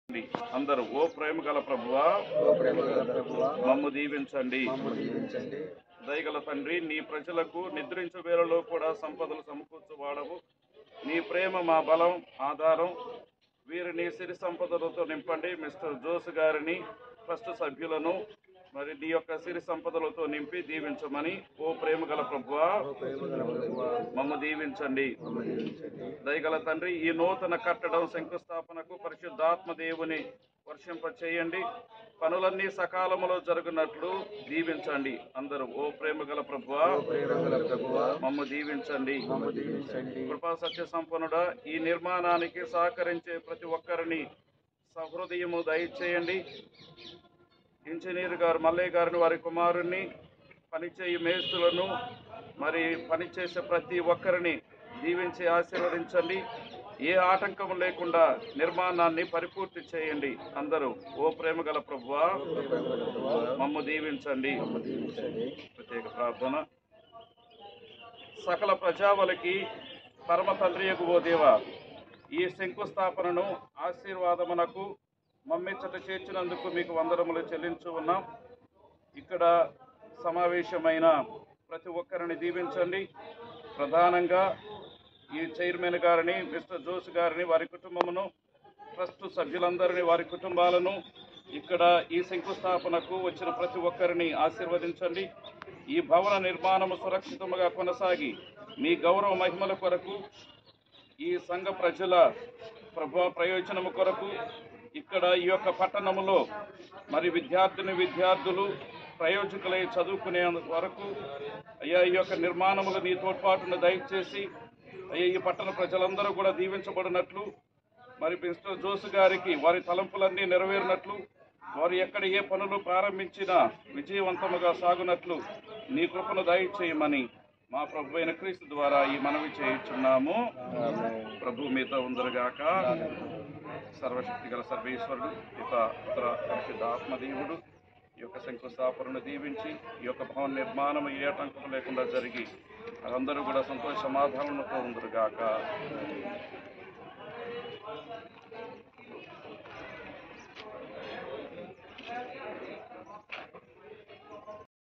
అందరూ ఓ ప్రేమ గల ప్రభువా ఓ ప్రేమ గల ప్రభువా మమ్ము దీవించండి మమ్మల్ని దీవించండి దయగల తండ్రి నీ ప్రజలకు నిద్రించు వేళలో కూడా సంపదలు సమకూర్చువాడవు నీ ప్రేమ మా బలం ఆధారం వీరిని సిరి సంపదలతో నింపండి మిస్టర్ జోస్ గారిని ట్రస్ట్ సభ్యులను మరి నీ యొక్క సిరి సంపదలతో నింపి దీవించమని ఓ ప్రేమ గల ప్రభువా ఓ ప్రేమ గల ప్రభువా మమ్మ దీవించండి మమ్మల్ని దీవించండి దయగల తండ్రి ఈ నూతన కట్టడం శంకుస్థాపనకు పరిశుద్ధాత్మ దేవుని వర్షింప చేయండి పనులన్నీ సకాలములో జరుగునట్లు దీవించండి అందరూ ఓ ప్రేమ గల ప్రభువా ఓ ప్రేమ గల ప్రభువా మమ్మ దీవించండి మమ్మల్ని దీవించండి కృపా సత్య సంపన్నుడా ఈ నిర్మాణానికి సహకరించే ప్రతి ఒక్కరిని సహృదయము దయచేయండి ఇంజనీర్ గారు మల్లయ్య గారిని వారి కుమారుణ్ణి పనిచేయి మేస్తులను మరి పనిచేసే ప్రతి ఒక్కరిని దీవించి ఆశీర్వదించండి ఏ ఆటంకం లేకుండా నిర్మాణాన్ని పరిపూర్తి చేయండి అందరూ ఓ ప్రేమ గల ప్రభువా ఓ ప్రేమ గల ప్రభువా మమ్మ దీవించండి మమ్మల్ని దీవించండి ప్రత్యేక ప్రార్థన సకల ప్రజావళికి పరమ తండ్రియకు ఓ దేవ ఈ శంకుస్థాపనను ఆశీర్వాదమునకు మమ్మిచ్చట చేర్చినందుకు మీకు వందరములు చెల్లించు ఉన్నాం ఇక్కడ సమావేశమైన ప్రతి ఒక్కరిని దీవించండి ప్రధానంగా ఈ చైర్మన్ గారిని మిస్టర్ జోస్ గారిని వారి కుటుంబమును ట్రస్ట్ సభ్యులందరినీ వారి కుటుంబాలను ఇక్కడ ఈ శంకుస్థాపనకు వచ్చిన ప్రతి ఒక్కరిని ఆశీర్వదించండి ఈ భవన నిర్మాణము సురక్షితముగా కొనసాగి మీ గౌరవ మహిమల కొరకు ఈ సంఘ ప్రజల ప్రభు ప్రయోజనము కొరకు ఇక్కడ ఈ యొక్క పట్టణములో మరి విద్యార్థిని విద్యార్థులు ప్రయోజకులై చదువుకునే వరకు అయ్యా ఈ యొక్క నిర్మాణములు నీ తోడ్పాటును దయచేసి అయ్యా ఈ పట్టణ ప్రజలందరూ కూడా దీవించబడినట్లు మరి మిస్టర్ జోసు గారికి వారి తలంపులన్నీ నెరవేరినట్లు వారు ఎక్కడ ఏ పనులు ప్రారంభించినా విజయవంతముగా సాగునట్లు నీ కృపను దయచేయమని మా ప్రభు అయిన క్రీస్తు ద్వారా ఈ మనవి చేయుచున్నాము ప్రభు మీతో ఉందరుగాక సర్వశక్తి గల సర్వేశ్వరుడు ఇక ఉత్తర పరిశుద్ధ ఆత్మదేవుడు ఈ యొక్క శంకుస్థాపనను దీవించి ఈ యొక్క భవన నిర్మాణం ఏ ఆటంకం లేకుండా జరిగి అందరూ కూడా సంతోష సమాధానంతో ఉందరుగాక